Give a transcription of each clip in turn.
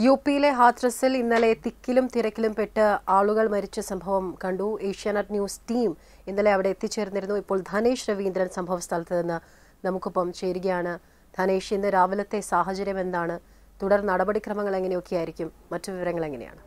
U പിയിലെ ഹാത്രസിൽ ഇന്നലെ തിക്കിലും തിരക്കിലും പെട്ട് ആളുകൾ മരിച്ച സംഭവം കണ്ടു ഏഷ്യാനെറ്റ് ന്യൂസ് ടീം ഇന്നലെ അവിടെ എത്തിച്ചേർന്നിരുന്നു ഇപ്പോൾ ധനേഷ് രവീന്ദ്രൻ സംഭവ സ്ഥലത്ത് നിന്ന് നമുക്കൊപ്പം ചേരുകയാണ് ധനേഷ് ഇന്ന് രാവിലത്തെ സാഹചര്യം എന്താണ് തുടർ നടപടിക്രമങ്ങൾ എങ്ങനെയൊക്കെയായിരിക്കും മറ്റു വിവരങ്ങൾ എങ്ങനെയാണ്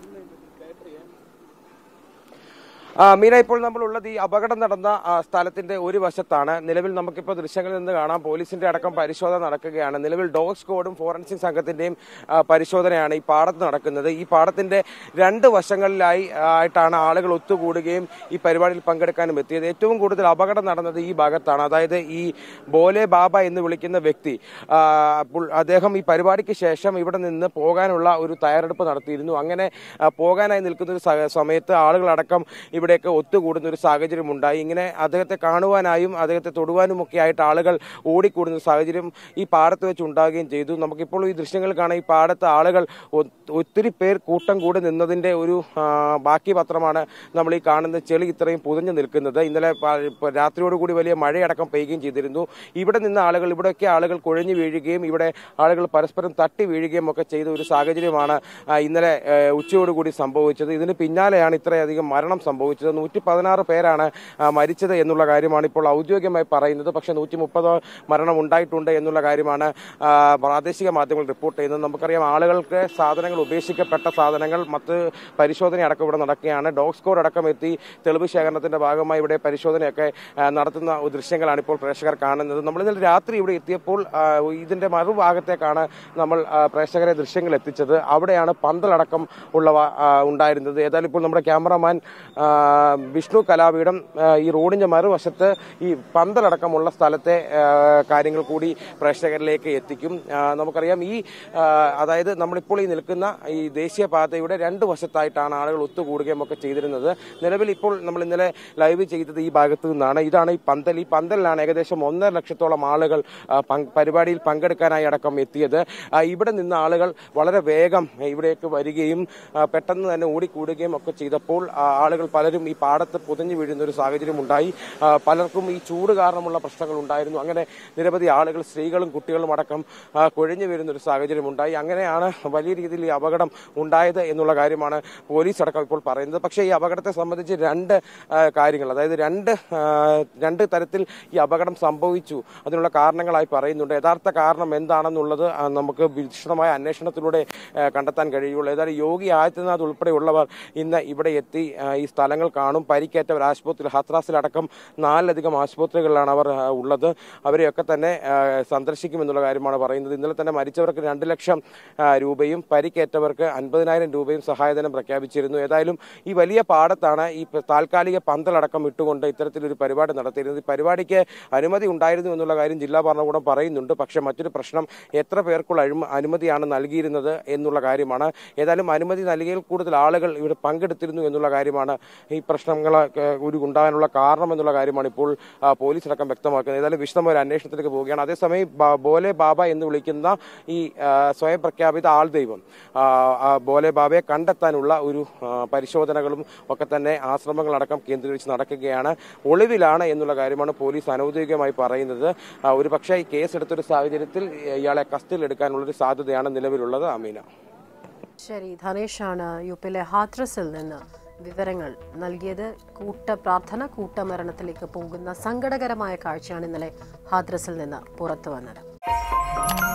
ആ, മീന ഇപ്പോൾ നമ്മൾ ഉള്ളത് ഈ അപകടം നടന്ന ആ, സ്ഥലത്തിന്റെ ഒരു വശത്താണ് നിലവിൽ നമുക്കിപ്പോൾ ദൃശ്യങ്ങളിൽ നിന്ന് കാണാം പോലീസിന്റെ അടക്കം പരിശോധന നടക്കുകയാണ് നിലവിൽ ഡോഗ് സ്ക്വാഡും ഫോറൻസിക് സംഘത്തിന്റെയും ആ, പരിശോധനയാണ് ഈ പാടത്ത് നടക്കുന്നത് ഈ പാടത്തിന്റെ രണ്ട് വശങ്ങളിലായി ആ, ആയിട്ടാണ് ആളുകൾ ഒത്തുകൂടുകയും ഈ പരിപാടിയിൽ പങ്കെടുക്കാനും എത്തിയത് ഏറ്റവും കൂടുതൽ അപകടം നടന്നത് ഈ ഭാഗത്താണ് അതായത് ഈ ബോലെ ബാബ എന്ന് വിളിക്കുന്ന വ്യക്തി ആ, അപ്പോൾ അദ്ദേഹം ഈ പരിപാടിക്ക് ശേഷം ഇവിടെ നിന്ന് പോകാനുള്ള ഒരു തയ്യാറെടുപ്പ് നടത്തിയിരുന്നു അങ്ങനെ ആ, പോകാനായി നിൽക്കുന്ന ഒരു സ- സമയത്ത് ആളുകളടക്കം ഇവിടെയൊക്കെ ഒത്തുകൂടുന്ന ഒരു സാഹചര്യം ഉണ്ടായി ഇങ്ങനെ അദ്ദേഹത്തെ കാണുവാനായും അദ്ദേഹത്തെ തൊടുവാനും ഒക്കെ ആയിട്ട് ആളുകൾ ഓടിക്കൂടുന്ന ഒരു സാഹചര്യം ഈ പാടത്ത് വെച്ച് ഉണ്ടാകുകയും ചെയ്തു നമുക്കിപ്പോൾ ഈ ദൃശ്യങ്ങൾ കാണാം ഈ പാടത്ത് ആളുകൾ ഒ- ഒത്തിരി പേർ കൂട്ടം കൂടി നിന്നതിന്റെ ഒരു ആ, ബാക്കി പത്രമാണ് നമ്മൾ ഈ കാണുന്ന ചെളി ഇത്രയും പുതഞ്ഞു നിൽക്കുന്നത് ഇന്നലെ പ- പ- രാത്രിയോടുകൂടി വലിയ മഴയടക്കം പെയ്യുകയും ചെയ്തിരുന്നു ഇവിടെ നിന്ന് ആളുകൾ ഇവിടെയൊക്കെ ആളുകൾ കുഴഞ്ഞു വീഴുകയും ഇവിടെ ആളുകൾ പരസ്പരം തട്ടി വീഴുകയും ഒക്കെ ചെയ്ത ഒരു സാഹചര്യമാണ് ആ, ഇന്നലെ ഏ, ഉച്ചയോടുകൂടി സംഭവിച്ചത് ഇതിന് പിന്നാലെയാണ് ഇത്രയധികം മരണം സംഭവിച്ചത് നൂറ്റി പതിനാറ് പേരാണ് ആ, മരിച്ചത് എന്നുള്ള കാര്യമാണ് ഇപ്പോൾ ഔദ്യോഗികമായി പറയുന്നത് പക്ഷേ നൂറ്റി മുപ്പത് മരണം ഉണ്ടായിട്ടുണ്ട് എന്നുള്ള കാര്യമാണ് ആ, പ്രാദേശിക മാധ്യമങ്ങൾ റിപ്പോർട്ട് ചെയ്യുന്നത് നമുക്കറിയാം ആളുകൾക്ക് സാധനങ്ങൾ ഉപേക്ഷിക്കപ്പെട്ട സാധനങ്ങൾ മറ്റ് പരിശോധന അടക്കം ഇവിടെ നടക്കുകയാണ് ഡോഗ് സ്കോർ അടക്കം എത്തി തെളിവ് ശേഖരണത്തിന്റെ ഭാഗമായി ഇവിടെ പരിശോധനയൊക്കെ ആ, നടത്തുന്ന ദൃശ്യങ്ങളാണ് ഇപ്പോൾ പ്രേക്ഷകർ കാണുന്നത് നമ്മൾ ഇന്നലെ രാത്രി ഇവിടെ എത്തിയപ്പോൾ ആ, ഇതിന്റെ മറുഭാഗത്തേക്കാണ് നമ്മൾ ആ, പ്രേക്ഷകരെ ദൃശ്യങ്ങൾ എത്തിച്ചത് അവിടെയാണ് പന്തലടക്കം ഉള്ളവ ആ, ഉണ്ടായിരുന്നത് ഏതായാലും ഇപ്പോൾ നമ്മുടെ ക്യാമറമാൻ ആ, വിഷ്ണു കലാപീഠം ആ, ഈ റോഡിന്റെ മറുവശത്ത് ഈ പന്തലടക്കമുള്ള സ്ഥലത്തെ ആ, കാര്യങ്ങൾ കൂടി പ്രേക്ഷകരിലേക്ക് എത്തിക്കും ആ, നമുക്കറിയാം ഈ ആ, അതായത് നമ്മളിപ്പോൾ ഈ നിൽക്കുന്ന ഈ ദേശീയപാതയുടെ രണ്ട് വശത്തായിട്ടാണ് ആളുകൾ ഒത്തുകൂടുകയും ഒക്കെ ചെയ്തിരുന്നത് നിലവിൽ ഇപ്പോൾ നമ്മൾ ഇന്നലെ ലൈവ് ചെയ്തത് ഈ ഭാഗത്ത് നിന്നാണ് ഇതാണ് ഈ പന്തൽ ഈ പന്തലിലാണ് ഏകദേശം ഒന്നര ലക്ഷത്തോളം ആളുകൾ ആ, പങ്ക്- പരിപാടിയിൽ പങ്കെടുക്കാനായി അടക്കം എത്തിയത് ആ, ഇവിടെ നിന്ന് ആളുകൾ വളരെ വേഗം ഇവിടേക്ക് വരികയും ആ, പെട്ടെന്ന് തന്നെ ഓടിക്കൂടുകയും ഒക്കെ ചെയ്തപ്പോൾ ആ, ആളുകൾ പലരും ഈ പാടത്ത് പുതഞ്ഞു വീഴുന്ന ഒരു സാഹചര്യം ഉണ്ടായി ആ, പലർക്കും ഈ ചൂട് കാരണമുള്ള പ്രശ്നങ്ങൾ ഉണ്ടായിരുന്നു അങ്ങനെ നിരവധി ആളുകൾ സ്ത്രീകളും കുട്ടികളും അടക്കം ആ, കുഴഞ്ഞു വീഴുന്ന ഒരു സാഹചര്യം ഉണ്ടായി അങ്ങനെയാണ് വലിയ രീതിയിൽ ഈ അപകടം ഉണ്ടായത് എന്നുള്ള കാര്യമാണ് പോലീസ് അടക്കം ഇപ്പോൾ പറയുന്നത് പക്ഷേ ഈ അപകടത്തെ സംബന്ധിച്ച് രണ്ട് ആ, കാര്യങ്ങൾ അതായത് രണ്ട് ആ, രണ്ട് തരത്തിൽ ഈ അപകടം സംഭവിച്ചു അതിനുള്ള കാരണങ്ങളായി പറയുന്നുണ്ട് യഥാർത്ഥ കാരണം എന്താണെന്നുള്ളത് ആ, നമുക്ക് വിശദമായ അന്വേഷണത്തിലൂടെ ആ, കണ്ടെത്താൻ കഴിയുള്ളൂ ഏതായാലും യോഗി ആദിത്യനാഥ് ഉൾപ്പെടെയുള്ളവർ ഇന്ന് ഇവിടെ എത്തി ആ, ഈ സ്ഥലങ്ങൾ കാണും പരിക്കേറ്റവർ ആശുപത്രിയിൽ ഹത്രാസിലടക്കം നാലിലധികം ആശുപത്രികളിലാണ് അവർ ആ, ഉള്ളത് അവരെയൊക്കെ തന്നെ ആ, സന്ദർശിക്കുമെന്നുള്ള കാര്യമാണ് പറയുന്നത് ഇന്നലെ തന്നെ മരിച്ചവർക്ക് രണ്ട് ലക്ഷം ആ, രൂപയും പരിക്കേറ്റവർക്ക് അൻപതിനായിരം രൂപയും സഹായധനം പ്രഖ്യാപിച്ചിരുന്നു ഏതായാലും ഈ വലിയ പാടത്താണ് ഈ പ- താൽക്കാലിക പന്തലടക്കം ഇട്ടുകൊണ്ട് ഇത്തരത്തിലൊരു പരിപാടി നടത്തിയിരുന്നത് ഈ പരിപാടിക്ക് അനുമതി ഉണ്ടായിരുന്നു എന്നുള്ള കാര്യം ജില്ലാ ഭരണകൂടം പറയുന്നുണ്ട് പക്ഷേ മറ്റൊരു പ്രശ്നം എത്ര പേർക്കുള്ള അഴിമ- അനുമതിയാണ് നൽകിയിരുന്നത് എന്നുള്ള കാര്യമാണ് ഏതായാലും അനുമതി നൽകിയതിൽ കൂടുതൽ ആളുകൾ ഇവിടെ പങ്കെടുത്തിരുന്നു എന്നുള്ള കാര്യമാണ് ഈ പ്രശ്നങ്ങൾ ഒരു ഉണ്ടാകാനുള്ള കാരണം എന്നുള്ള കാര്യമാണ് ഇപ്പോൾ ആ, പോലീസ് അടക്കം വ്യക്തമാക്കുന്നത് ഏതായാലും വിശദമായ ഒരു അന്വേഷണത്തിലേക്ക് പോവുകയാണ് അതേസമയം ബ- ബോലെ ബാബ എന്ന് വിളിക്കുന്ന ഈ ആ, സ്വയം പ്രഖ്യാപിത ആൾ ദൈവം ആ, ആ, ബോലെ ബാബയെ കണ്ടെത്താനുള്ള ഒരു ആ, പരിശോധനകളും ഒക്കെ തന്നെ ആശ്രമങ്ങളടക്കം കേന്ദ്രീകരിച്ച് നടക്കുകയാണ് ഒളിവിലാണ് എന്നുള്ള കാര്യമാണ് പോലീസ് അനൌദ്യോഗികമായി പറയുന്നത് ആ, ഒരു പക്ഷേ ഈ കേസ് എടുത്തൊരു സാഹചര്യത്തിൽ ഇയാളെ കസ്റ്റഡിയിൽ എടുക്കാനുള്ളൊരു സാധ്യതയാണ് നിലവിലുള്ളത് അമീന ശരി ധനേഷാണ് യു പിയിലെ ഹാത്രസിൽ നിന്ന് വിവരങ്ങൾ നൽകിയത് കൂട്ട പ്രാർത്ഥന കൂട്ടമരണത്തിലേക്ക് പോകുന്ന സങ്കടകരമായ കാഴ്ചയാണ് ഇന്നലെ ഹാത്രസിൽ നിന്ന് പുറത്തു വന്നത്